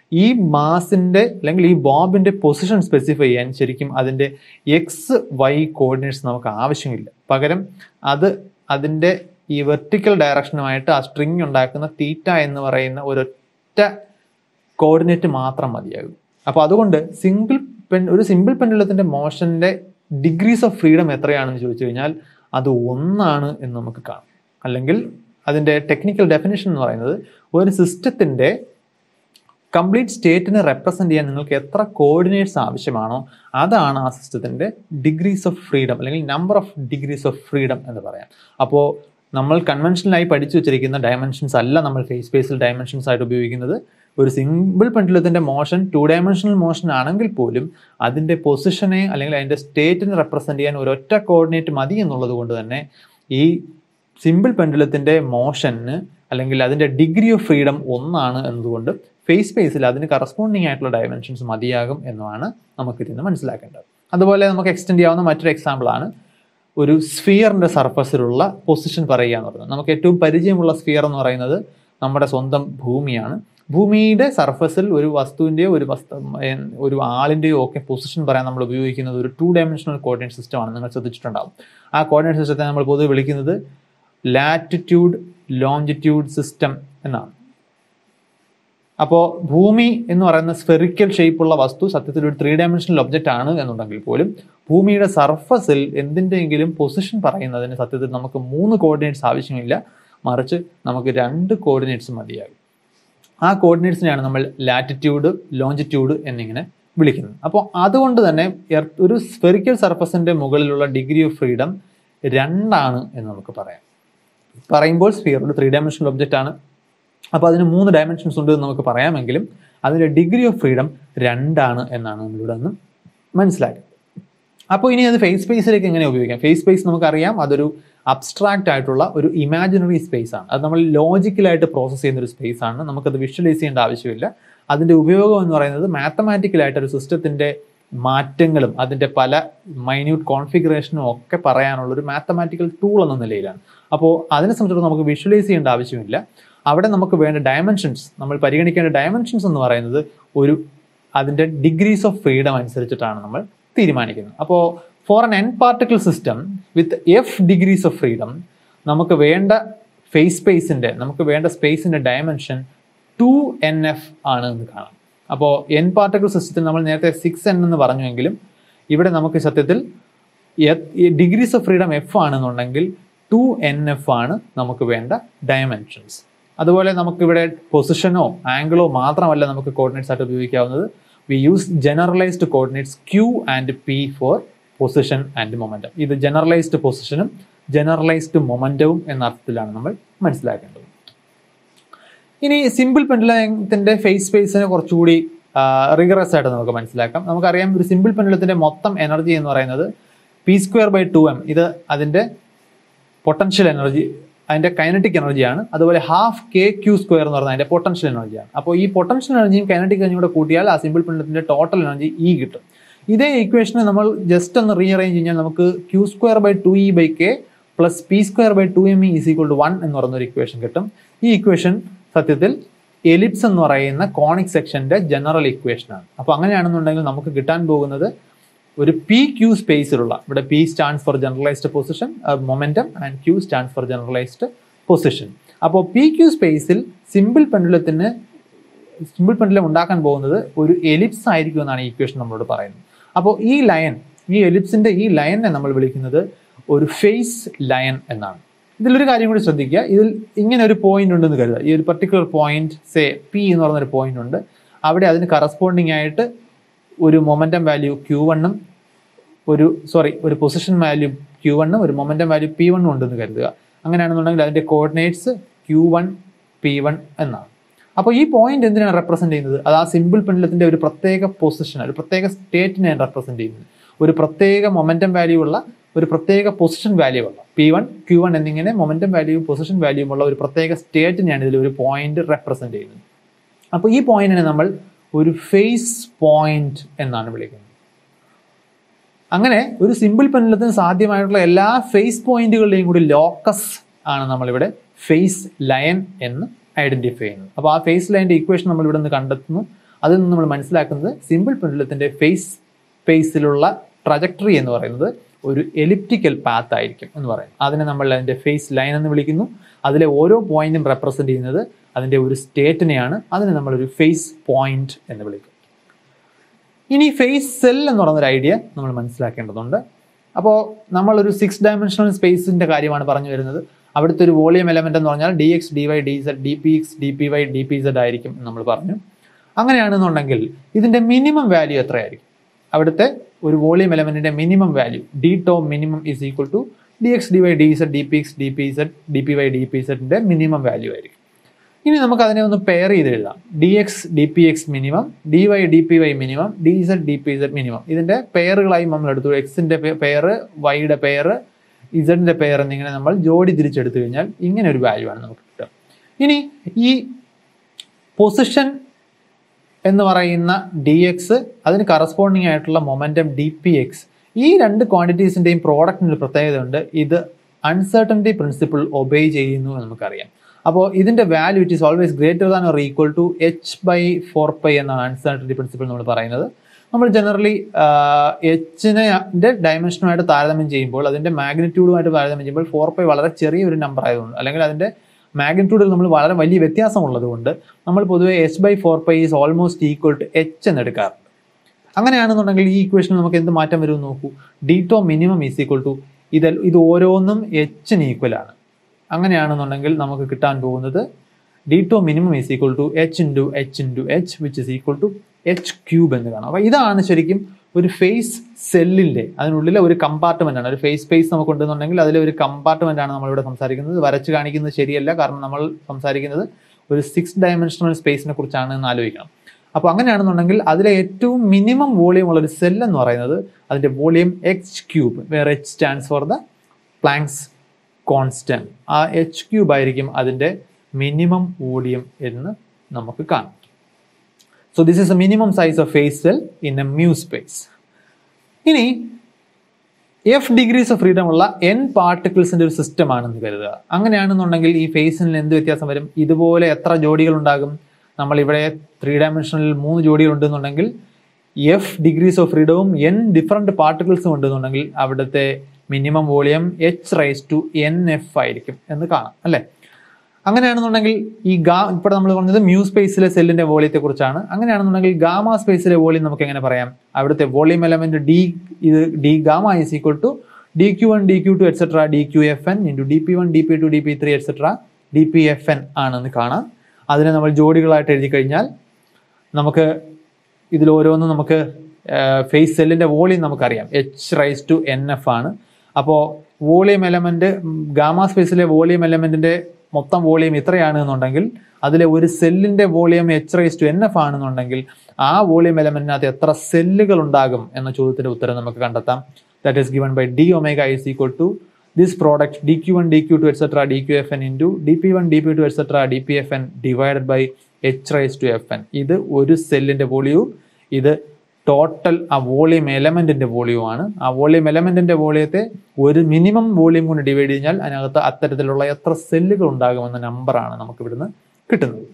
Speaker 1: ഈ മാസിന്റെ അല്ലെങ്കിൽ ഈ ബോബിന്റെ പൊസിഷൻ സ്പെസിഫൈ ചെയ്യാൻ ശരിക്കും അതിന്റെ എക്സ് വൈ കോർഡിനേറ്റ്സ് നമുക്ക് ആവശ്യമില്ല പകരം അത് അതിന്റെ ഈ വെർട്ടിക്കൽ ഡയറക്ഷനുമായിട്ട് ആ സ്ട്രിങ് ഉണ്ടാക്കുന്ന തീറ്റ എന്ന് പറയുന്ന ഒരൊറ്റ കോർഡിനേറ്റ് മാത്രം മതിയാകും അപ്പോൾ അതുകൊണ്ട് സിംഗിൾ പെൻ ഒരു സിമ്പിൾ പെൻഡുലത്തിന്റെ മോഷന്റെ ഡിഗ്രീസ് ഓഫ് ഫ്രീഡം എത്രയാണെന്ന് ചോദിച്ചു കഴിഞ്ഞാൽ അത് ഒന്നാണ് എന്ന് നമുക്ക് കാണാം അല്ലെങ്കിൽ അതിന്റെ ടെക്നിക്കൽ ഡെഫിനേഷൻ എന്ന് പറയുന്നത് ഒരു സിസ്റ്റത്തിന്റെ കംപ്ലീറ്റ് സ്റ്റേറ്റിനെ റെപ്രസെന്റ് ചെയ്യാൻ നിങ്ങൾക്ക് എത്ര കോർഡിനേറ്റ്സ് ആവശ്യമാണോ അതാണ് ആ സിസ്റ്റത്തിന്റെ ഡിഗ്രീസ് ഓഫ് ഫ്രീഡം അല്ലെങ്കിൽ number of degrees of freedom എന്ന് പറയാം അപ്പോൾ നമ്മൾ കൺവെൻഷനലായി പഠിച്ചു വെച്ചിരിക്കുന്ന ഡയമെൻഷൻസ് അല്ല നമ്മൾ ഫേസ് സ്പേസിൽ ഡയമെൻഷൻസ് ആയിട്ട് ഉപയോഗിക്കുന്നത് ഒരു സിമ്പിൾ പെൻഡുലത്തിന്റെ മോഷൻ ടു ഡയമെൻഷണൽ മോഷൻ ആണെങ്കിൽ പോലും അതിന്റെ പൊസിഷനെ അല്ലെങ്കിൽ അതിന്റെ സ്റ്റേറ്റിനെ റെപ്രസെന്റ് ചെയ്യാൻ ഒരൊറ്റ കോർഡിനേറ്റ് മതി എന്നുള്ളത് കൊണ്ട് തന്നെ ഈ സിമ്പിൾ പെൻഡുലത്തിന്റെ മോഷന് അല്ലെങ്കിൽ അതിന്റെ ഡിഗ്രി ഓഫ് ഫ്രീഡം ഒന്നാണ് എന്നതുകൊണ്ട് ഫേസ് സ്പേസിൽ അതിന് കറസ്പോണ്ടിങ് ആയിട്ടുള്ള ഡയമെൻഷൻസ് മതിയാകും എന്നാണ് നമുക്ക് ഇതിന് മനസ്സിലാക്കേണ്ടത് അതുപോലെ നമുക്ക് എക്സ്റ്റെൻഡ് ചെയ്യാവുന്ന മറ്റൊരു എക്സാമ്പിൾ ആണ് ഒരു സ്ഫിയറിന്റെ സർഫസിലുള്ള പൊസിഷൻ പറയുക എന്ന് പറയുന്നത് നമുക്ക് ഏറ്റവും പരിചയമുള്ള സ്ഫിയർ എന്ന് പറയുന്നത് നമ്മുടെ സ്വന്തം ഭൂമിയാണ് ഭൂമിയുടെ സർഫസിൽ ഒരു വസ്തുവിൻ്റെയോ ഒരു വസ്തു ഏർ ഒരു ആളിൻ്റെയോ ഒക്കെ പൊസിഷൻ പറയാൻ നമ്മൾ ഉപയോഗിക്കുന്നത് ഒരു ടു ഡയമെൻഷണൽ കോർഡിനേറ്റ് സിസ്റ്റം ആണ് നിങ്ങൾ ശ്രദ്ധിച്ചിട്ടുണ്ടാവും ആ കോർഡിനേറ്റ് സിസ്റ്റത്തെ നമ്മൾ പൊതുവെ വിളിക്കുന്നത് ലാറ്റിറ്റ്യൂഡ് ലോഞ്ചിറ്റ്യൂഡ് സിസ്റ്റം എന്നാണ് അപ്പോൾ ഭൂമി എന്ന് പറയുന്ന സ്ഫെറിക്കൽ ഷേപ്പുള്ള വസ്തു സത്യത്തിൽ ഒരു ത്രീ ഡയമെൻഷണൽ ഒബ്ജക്റ്റ് ആണ് എന്നുണ്ടെങ്കിൽ പോലും ഭൂമിയുടെ സർഫസിൽ എന്തിൻ്റെയെങ്കിലും പൊസിഷൻ പറയുന്നതിന് സത്യത്തിൽ നമുക്ക് മൂന്ന് കോർഡിനേറ്റ്സ് ആവശ്യമില്ല മറിച്ച് നമുക്ക് രണ്ട് കോർഡിനേറ്റ്സ് മതിയാകും ആ കോർഡിനേറ്റ്സിനെയാണ് നമ്മൾ ലാറ്റിറ്റ്യൂഡ് ലോഞ്ചിറ്റ്യൂഡ് എന്നിങ്ങനെ വിളിക്കുന്നത് അപ്പോൾ അതുകൊണ്ട് തന്നെ എർത്ത് ഒരു സ്ഫെറിക്കൽ സർഫസിന്റെ മുകളിലുള്ള ഡിഗ്രി ഓഫ് ഫ്രീഡം രണ്ടാണ് എന്ന് നമുക്ക് പറയാം പറയുമ്പോൾ സ്ഫിയർ ഒരു ത്രീ ഡയമെൻഷണൽ ഒബ്ജക്റ്റ് ആണ് അപ്പോൾ അതിന് മൂന്ന് ഡയമെൻഷൻസ് ഉണ്ട് എന്ന് നമുക്ക് പറയാമെങ്കിലും അതിൻ്റെ ഡിഗ്രി ഓഫ് ഫ്രീഡം രണ്ടാണ് എന്നാണ് നമ്മളിവിടെ നിന്ന് മനസ്സിലാക്കുന്നത് അപ്പോൾ ഇനി അത് ഫേസ് സ്പേസിലേക്ക് എങ്ങനെ ഉപയോഗിക്കാം ഫേസ് സ്പേസ് നമുക്കറിയാം അതൊരു അബ്സ്ട്രാക്റ്റ് ആയിട്ടുള്ള ഒരു ഇമാജിനറി സ്പേസ് ആണ് അത് നമ്മൾ ലോജിക്കലായിട്ട് പ്രോസസ്സ് ചെയ്യുന്ന ഒരു സ്പേസ് ആണ് നമുക്കത് വിഷ്വലൈസ് ചെയ്യേണ്ട ആവശ്യമില്ല അതിൻ്റെ ഉപയോഗം എന്ന് പറയുന്നത് മാത്തമാറ്റിക്കലായിട്ട് ഒരു സിസ്റ്റത്തിൻ്റെ മാറ്റങ്ങളും അതിൻ്റെ പല മൈന്യൂട്ട് കോൺഫിഗറേഷനും ഒക്കെ പറയാനുള്ള ഒരു മാത്തമാറ്റിക്കൽ ടൂൾ എന്ന നിലയിലാണ് അപ്പോൾ അതിനെ സംബന്ധിച്ചിടത്തോളം നമുക്ക് വിഷ്വലൈസ് ചെയ്യേണ്ട ആവശ്യമില്ല അവിടെ നമുക്ക് വേണ്ട ഡയമെൻഷൻസ് നമ്മൾ പരിഗണിക്കേണ്ട ഡയമെൻഷൻസ് എന്ന് പറയുന്നത് ഒരു അതിൻ്റെ ഡിഗ്രീസ് ഓഫ് ഫ്രീഡം അനുസരിച്ചിട്ടാണ് നമ്മൾ തീരുമാനിക്കുന്നത് അപ്പോൾ for N N particle system with F degrees of freedom നമുക്ക് വേണ്ട ഫേസ് സ്പേസിൻ്റെ നമുക്ക് വേണ്ട സ്പേസിൻ്റെ ഡയമെൻഷൻ ടു എൻ എഫ് ആണ് എന്ന് കാണാം അപ്പോൾ എൻ പാർട്ടിക്കിൾ സിസ്റ്റത്തിൽ നമ്മൾ നേരത്തെ സിക്സ് എൻ എന്ന് പറഞ്ഞുവെങ്കിലും ഇവിടെ നമുക്ക് സത്യത്തിൽ ഡിഗ്രീസ് ഓഫ് ഫ്രീഡം എഫ് ആണെന്നുണ്ടെങ്കിൽ ടു എൻ എഫ് ആണ് നമുക്ക് വേണ്ട ഡയമെൻഷൻസ് അതുപോലെ നമുക്കിവിടെ പൊസിഷനോ ആംഗിളോ മാത്രമല്ല നമുക്ക് കോർഡിനേറ്റ്സ് ആയിട്ട് ഉപയോഗിക്കാവുന്നത് we use generalised coordinates Q and P for position and momentum ഇത് ജനറലൈസ്ഡ് പൊസിഷനും ജനറലൈസ്ഡ് മൊമെൻറ്റവും എന്ന അർത്ഥത്തിലാണ് നമ്മൾ മനസ്സിലാക്കേണ്ടത് ഇനി സിമ്പിൾ പെൻഡുലത്തിന്റെ ഫേസ് സ്പേസിനെ കുറച്ചുകൂടി റിഗറസ് ആയിട്ട് നമുക്ക് മനസ്സിലാക്കാം നമുക്കറിയാം ഒരു സിമ്പിൾ പെൻഡുലത്തിന്റെ മൊത്തം എനർജി എന്ന് പറയുന്നത് P square by two M ഇത് അതിന്റെ പൊട്ടൻഷ്യൽ എനർജി അതിന്റെ കൈനറ്റിക് എനർജിയാണ് അതുപോലെ ഹാഫ് കെ ക്യൂ സ്ക്വയർ എന്ന് പറയുന്നത് അതിന്റെ പൊട്ടൻഷ്യൽ എനർജിയാണ് അപ്പോൾ ഈ പൊട്ടൻഷ്യൽ എനർജിയും കൈനറ്റിക് എനർജിയും കൂടെ കൂട്ടിയാൽ ആ സിമ്പിൾ പെൻഡുലത്തിന്റെ ടോട്ടൽ എനർജി ഇ കിട്ടും ഇതേ ഇക്വേഷനെ നമ്മൾ ജസ്റ്റ് ഒന്ന് റീഅറേഞ്ച് കഴിഞ്ഞാൽ നമുക്ക് Q square by two E by K plus P square by two M E is equal to one എന്ന് പറയുന്ന ഒരു ഇക്വേഷൻ കിട്ടും ഈ ഇക്വേഷൻ സത്യത്തിൽ എലിപ്സ് എന്ന് പറയുന്ന കോണിക് സെക്ഷന്റെ ജനറൽ ഇക്വേഷൻ ആണ് അപ്പോൾ അങ്ങനെയാണെന്നുണ്ടെങ്കിൽ നമുക്ക് കിട്ടാൻ പോകുന്നത് ഒരു പി ക്യൂ സ്പേസിലുള്ള ഇവിടെ P stands for generalised position momentum and Q stands for generalised position അപ്പോൾ പി ക്യൂ സ്പേസിൽ സിമ്പിൾ പെൻഡുലത്തിന് സിമ്പിൾ പെൻഡുലം ഉണ്ടാക്കാൻ പോകുന്നത് ഒരു എലിപ്സ് ആയിരിക്കും എന്നാണ് ഈ ഇക്വേഷൻ നമ്മളോട് പറയുന്നത് അപ്പോൾ ഈ ലയൻ ഈ എലിപ്സിന്റെ ഈ ലയനെ നമ്മൾ വിളിക്കുന്നത് ഒരു ഫേസ് ലയൻ എന്നാണ് ഇതിലൊരു കാര്യം കൂടി ശ്രദ്ധിക്കുക ഇതിൽ ഇങ്ങനെ ഒരു പോയിന്റ് ഉണ്ടെന്ന് കരുതുക ഈ ഒരു പർട്ടിക്കുലർ പോയിന്റ് സേ പി എന്ന് പറയുന്ന ഒരു പോയിന്റ് ഉണ്ട് അവിടെ അതിന് കറസ്പോണ്ടിങ് ആയിട്ട് ഒരു മൊമെന്റം വാല്യൂ ക്യൂ വണ്ണും ഒരു സോറി ഒരു പൊസിഷൻ വാല്യൂ ക്യൂ വണ്ണും ഒരു മൊമെന്റം വാല്യൂ പി വണ്ണും ഉണ്ടെന്ന് കരുതുക അങ്ങനെയാണെന്നുണ്ടെങ്കിൽ അതിന്റെ coordinates Q one P one എന്നാണ് അപ്പോൾ ഈ പോയിന്റ് എന്തിനാണ് റെപ്രസെന്റ് ചെയ്യുന്നത് അത് ആ സിമ്പിൾ പെൻഡുലത്തിന്റെ ഒരു പ്രത്യേക പൊസിഷൻ ഒരു പ്രത്യേക സ്റ്റേറ്റിനെയാണ് റെപ്രസെന്റ് ചെയ്യുന്നത് ഒരു പ്രത്യേക മൊമെന്റം വാല്യൂ ഉള്ള ഒരു പ്രത്യേക പൊസിഷൻ വാല്യൂ ഉള്ള പി വൺ ക്യൂ വൺ എന്നിങ്ങനെ മൊമെന്റം വാല്യൂവും പൊസിഷൻ വാല്യൂവും ഉള്ള ഒരു പ്രത്യേക സ്റ്റേറ്റിനെയാണ് ഇതിൽ ഒരു പോയിന്റ് റെപ്രസെന്റ് ചെയ്യുന്നത് അപ്പോൾ ഈ പോയിന്റിനെ നമ്മൾ ഒരു ഫേസ് പോയിന്റ് എന്നാണ് വിളിക്കുന്നത് അങ്ങനെ ഒരു സിമ്പിൾ പെൻഡുലത്തിന് സാധ്യമായിട്ടുള്ള എല്ലാ ഫേസ് പോയിന്റുകളുടെയും കൂടി ലോക്കസ് ആണ് നമ്മളിവിടെ ഫേസ് ലയൻ എന്ന് ഐഡന്റിഫൈ ചെയ്യുന്നത് അപ്പോൾ ആ ഫേസ് ലൈൻ്റെ ഇക്വേഷൻ നമ്മൾ ഇവിടെ നിന്ന് കണ്ടെത്തുന്നു അതിൽ നിന്ന് നമ്മൾ മനസ്സിലാക്കുന്നത് സിമ്പിൾ പെൻഡുലത്തിന്റെ ഫേസ് സ്പേസിലുള്ള ട്രജക്ടറി എന്ന് പറയുന്നത് ഒരു എലിപ്റ്റിക്കൽ പാത്ത് ആയിരിക്കും എന്ന് പറയും അതിനെ നമ്മൾ അതിന്റെ ഫേസ് ലൈൻ എന്ന് വിളിക്കുന്നു അതിലെ ഓരോ പോയിന്റും റെപ്രസെന്റ് ചെയ്യുന്നത് അതിന്റെ ഒരു സ്റ്റേറ്റിനെയാണ് അതിനെ നമ്മൾ ഒരു ഫേസ് പോയിന്റ് എന്ന് വിളിക്കും ഇനി ഫേസ് സെൽ എന്ന് പറയുന്ന ഒരു ഐഡിയ നമ്മൾ മനസ്സിലാക്കേണ്ടതുണ്ട് അപ്പോൾ നമ്മളൊരു സിക്സ് ഡയമെൻഷണൽ സ്പേസിന്റെ കാര്യമാണ് പറഞ്ഞു വരുന്നത് അവിടുത്തെ ഒരു വോളിയം എലമെന്റ് എന്ന് പറഞ്ഞാൽ D X D Y D Z D P X D P Y D P Z ആയിരിക്കും എന്ന് നമ്മൾ പറഞ്ഞു അങ്ങനെയാണെന്നുണ്ടെങ്കിൽ ഇതിന്റെ മിനിമം വാല്യൂ എത്രയായിരിക്കും അവിടുത്തെ ഒരു വോളിയം എലമെന്റിന്റെ minimum value D tau minimum is equal to D X D Y D Z D P X D P Z D P Y D P സെഡിന്റെ മിനിമം വാല്യൂ ആയിരിക്കും ഇനി നമുക്ക് അതിനെ ഒന്ന് പെയർ ചെയ്ത് എഴുതാം D X D P X minimum D Y D P Y minimum D Z D P Z minimum ഇതിന്റെ പെയറുകളായി നമ്മൾ എടുത്തു എക്സിന്റെ പെയർ വൈയുടെ പെയർ ഇസഡിന്റെ പെയർ എന്നിങ്ങനെ നമ്മൾ ജോഡി തിരിച്ചെടുത്തു കഴിഞ്ഞാൽ ഇങ്ങനെ ഒരു വാല്യൂ ആണ് നമുക്ക് കിട്ടുക ഇനി ഈ പൊസിഷൻ എന്ന് പറയുന്ന ഡി എക്സ് അതിന് കറസ്പോണ്ടിങ് ആയിട്ടുള്ള മൊമെന്റം ഡി പി എക്സ് ഈ രണ്ട് ക്വാണ്ടിറ്റീസിന്റെയും പ്രോഡക്റ്റിന് ഒരു പ്രത്യേകത ഉണ്ട് ഇത് അൺസർട്ടനിറ്റി പ്രിൻസിപ്പിൾ ഒബേ ചെയ്യുന്നു എന്ന് നമുക്കറിയാം അപ്പോൾ ഇതിന്റെ value it is always greater than or equal to H by four pi എന്നാണ് അൺസർട്ടനിറ്റി പ്രിൻസിപ്പിൾ നമ്മൾ പറയുന്നത് നമ്മൾ ജനറലി എച്ചിനെ ഡയമെൻഷനുമായിട്ട് താരതമ്യം ചെയ്യുമ്പോൾ അതിന്റെ മാഗ്നിറ്റ്യൂഡുമായിട്ട് താരതമ്യം ചെയ്യുമ്പോൾ ഫോർ പൈ വളരെ ചെറിയൊരു നമ്പർ ആയതുകൊണ്ട് അല്ലെങ്കിൽ അതിന്റെ മാഗ്നിറ്റ്യൂഡിൽ നമ്മൾ വളരെ വലിയ വ്യത്യാസമുള്ളത് കൊണ്ട് നമ്മൾ പൊതുവെ H by four pi is almost equal to H എന്ന് എടുക്കാറുണ്ട് അങ്ങനെയാണെന്നുണ്ടെങ്കിൽ ഈ ഇക്വേഷനിൽ നമുക്ക് എന്ത് മാറ്റം വരും നോക്കൂ D tau minimum is equal to ഇത് ഇത് ഓരോന്നും എച്ചിന് ഈക്വൽ ആണ് അങ്ങനെയാണെന്നുണ്ടെങ്കിൽ നമുക്ക് കിട്ടാൻ പോകുന്നത് D tau minimum is equal to H into H into H which is equal to H cube എന്ന് കാണാം അപ്പോൾ ഇതാണ് ശരിക്കും ഒരു ഫേസ് സെല്ലിൻ്റെ അതിനുള്ളിലെ ഒരു കമ്പാർട്ട്മെന്റ് ആണ് ഒരു ഫേസ് സ്പേസ് നമുക്ക് ഉണ്ടെന്നുണ്ടെങ്കിൽ അതിലെ ഒരു കമ്പാർട്ട്മെന്റ് ആണ് നമ്മളിവിടെ സംസാരിക്കുന്നത് വരച്ച് കാണിക്കുന്നത് ശരിയല്ല കാരണം നമ്മൾ സംസാരിക്കുന്നത് ഒരു സിക്സ് ഡയമെൻഷണൽ സ്പേസിനെ കുറിച്ചാണ് എന്ന് ആലോചിക്കണം അപ്പോൾ അങ്ങനെയാണെന്നുണ്ടെങ്കിൽ അതിലെ ഏറ്റവും മിനിമം വോളിയം ഉള്ള ഒരു സെൽ എന്ന് പറയുന്നത് അതിന്റെ വോളിയം എച്ച് ക്യൂബ് വേറെ H stands for the Planck's constant ആ എച്ച് ക്യൂബ് ആയിരിക്കും അതിന്റെ മിനിമം വോളിയം എന്ന് നമുക്ക് കാണാം so this is a minimum size of phase cell in a mu space ഇനി എഫ് ഡിഗ്രീസ് ഓഫ് ഫ്രീഡം ഉള്ള എൻ പാർട്ടിക്കിൾസിന്റെ ഒരു സിസ്റ്റം ആണെന്ന് കരുതുക അങ്ങനെയാണെന്നുണ്ടെങ്കിൽ ഈ ഫേസിന് എന്ത് വ്യത്യാസം വരും ഇതുപോലെ എത്ര ജോഡികൾ ഉണ്ടാകും നമ്മൾ ഇവിടെ ത്രീ ഡയമെൻഷനിൽ മൂന്ന് ജോഡികൾ ഉണ്ടെന്നുണ്ടെങ്കിൽ എഫ് ഡിഗ്രീസ് ഓഫ് ഫ്രീഡവും എൻ ഡിഫറെന്റ് പാർട്ടിക്കിൾസും ഉണ്ടെന്നുണ്ടെങ്കിൽ അവിടുത്തെ minimum volume H raise to N F ആയിരിക്കും എന്ന് കാണാം അല്ലേ അങ്ങനെയാണെന്നുണ്ടെങ്കിൽ ഈ ഗാ ഇപ്പോൾ നമ്മൾ പറഞ്ഞത് മ്യൂ സ്പേസിലെ സെല്ലിന്റെ വോളിയത്തെ കുറിച്ചാണ് അങ്ങനെയാണെന്നുണ്ടെങ്കിൽ ഗാമ സ്പേസിലെ വോളിയം നമുക്ക് എങ്ങനെ പറയാം അവിടുത്തെ വോളിയം എലമെന്റ് ഡി ഇത് D gamma is equal to D Q one D Q two etcetera D Q F N into D P one D P two D P three etcetera D P F N ആണെന്ന് കാണാം അതിനെ നമ്മൾ ജോഡികളായിട്ട് എഴുതി കഴിഞ്ഞാൽ നമുക്ക് ഇതിൽ ഓരോന്നും നമുക്ക് ഫേസ് സെല്ലിന്റെ വോളിയം നമുക്കറിയാം H raise to N F ആണ് അപ്പോൾ വോളിയം എലമെന്റ് ഗാമ സ്പേസിലെ വോളിയം എലമെന്റിന്റെ മൊത്തം വോളിയം ഇത്രയാണ് എന്നുണ്ടെങ്കിൽ അതിലെ ഒരു സെല്ലിന്റെ volume H raise to N F ആണെന്നുണ്ടെങ്കിൽ ആ വോളിയം എലമെന്റിനകത്ത് എത്ര സെല്ലുകൾ ഉണ്ടാകും എന്ന ചോദ്യത്തിന്റെ ഉത്തരം നമുക്ക് കണ്ടെത്താം that is given by D omega is equal to this product D Q one D Q two etcetera D Q F N into D P one D P two etcetera D P F N divided by H raise to F N ഇത് ഒരു സെല്ലിന്റെ വോളിയവും ഇത് total ആ volume എലമെന്റിന്റെ വോളിയമാണ് ആ volume എലമെന്റിന്റെ വോളിയത്തെ ഒരു minimum volume കൊണ്ട് divide ചെയ്താൽ അതിനകത്ത് അത്തരത്തിലുള്ള എത്ര സെല്ലുകൾ ഉണ്ടാകുമെന്ന നമ്പറാണ് നമുക്ക് ഇവിടുന്ന് കിട്ടുന്നത്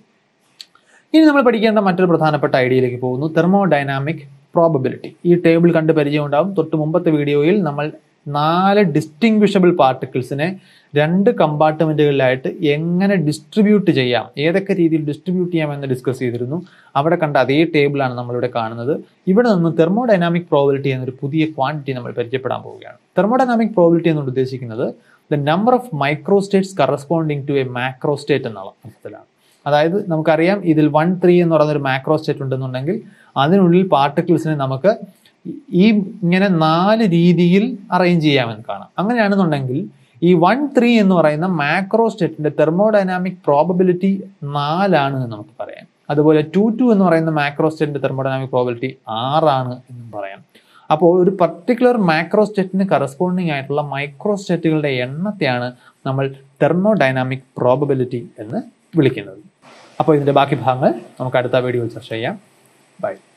Speaker 1: ഇനി നമ്മൾ പഠിക്കേണ്ട മറ്റൊരു പ്രധാനപ്പെട്ട ഐഡിയയിലേക്ക് പോകുന്നു തെർമോഡൈനാമിക് പ്രോബബിലിറ്റി ഈ ടേബിൾ കണ്ട് പരിചയം ഉണ്ടാവും തൊട്ട് മുമ്പത്തെ വീഡിയോയിൽ നമ്മൾ നാല് ഡിസ്റ്റിങ്വിഷബിൾ പാർട്ടിക്കിൾസിനെ രണ്ട് കമ്പാർട്ട്മെന്റുകളിലായിട്ട് എങ്ങനെ ഡിസ്ട്രിബ്യൂട്ട് ചെയ്യാം ഏതൊക്കെ രീതിയിൽ ഡിസ്ട്രിബ്യൂട്ട് ചെയ്യാം എന്ന് ഡിസ്കസ് ചെയ്തിരുന്നു അവിടെ കണ്ട അതേ ടേബിളാണ് നമ്മളിവിടെ കാണുന്നത് ഇവിടെ നിന്ന് തെർമോഡൈനാമിക് പ്രോബിലിറ്റി എന്നൊരു പുതിയ ക്വാണ്ടിറ്റി നമ്മൾ പരിചയപ്പെടാൻ പോവുകയാണ് തെർമോഡൈനാമിക് പ്രോബിലിറ്റി എന്നുകൊണ്ട് ഉദ്ദേശിക്കുന്നത് the number of microstates corresponding to a macrostate എന്നുള്ള അർത്ഥത്തിലാണ് അതായത് നമുക്കറിയാം ഇതിൽ വൺ ത്രീ എന്ന് പറയുന്ന ഒരു മാക്രോ സ്റ്റേറ്റ് ഉണ്ടെന്നുണ്ടെങ്കിൽ അതിനുള്ളിൽ പാർട്ടിക്കിൾസിനെ നമുക്ക് ഈ ഇങ്ങനെ നാല് രീതിയിൽ അറേഞ്ച് ചെയ്യാമെന്ന് കാണാം അങ്ങനെയാണെന്നുണ്ടെങ്കിൽ ഈ വൺ ത്രീ എന്ന് പറയുന്ന മാക്രോ സ്റ്റേറ്റിന്റെ തെർമോഡൈനാമിക് പ്രോബബിലിറ്റി നാലാണ് എന്ന് നമുക്ക് പറയാം അതുപോലെ ടു ടു എന്ന് പറയുന്ന മാക്രോ സ്റ്റേറ്റിന്റെ തെർമോഡൈനാമിക് പ്രോബിലിറ്റി ആറാണ് എന്നും പറയാം അപ്പോൾ ഒരു പർട്ടിക്കുലർ മാക്രോ സ്റ്റേറ്റിന് കറസ്പോണ്ടിങ് ആയിട്ടുള്ള മൈക്രോ സ്റ്റേറ്റുകളുടെ എണ്ണത്തെയാണ് നമ്മൾ തെർമോഡൈനാമിക് പ്രോബബിലിറ്റി എന്ന് വിളിക്കുന്നത് അപ്പോൾ ഇതിന്റെ ബാക്കി ഭാഗങ്ങൾ നമുക്ക് അടുത്ത വീഡിയോയിൽ ചർച്ച ചെയ്യാം ബൈ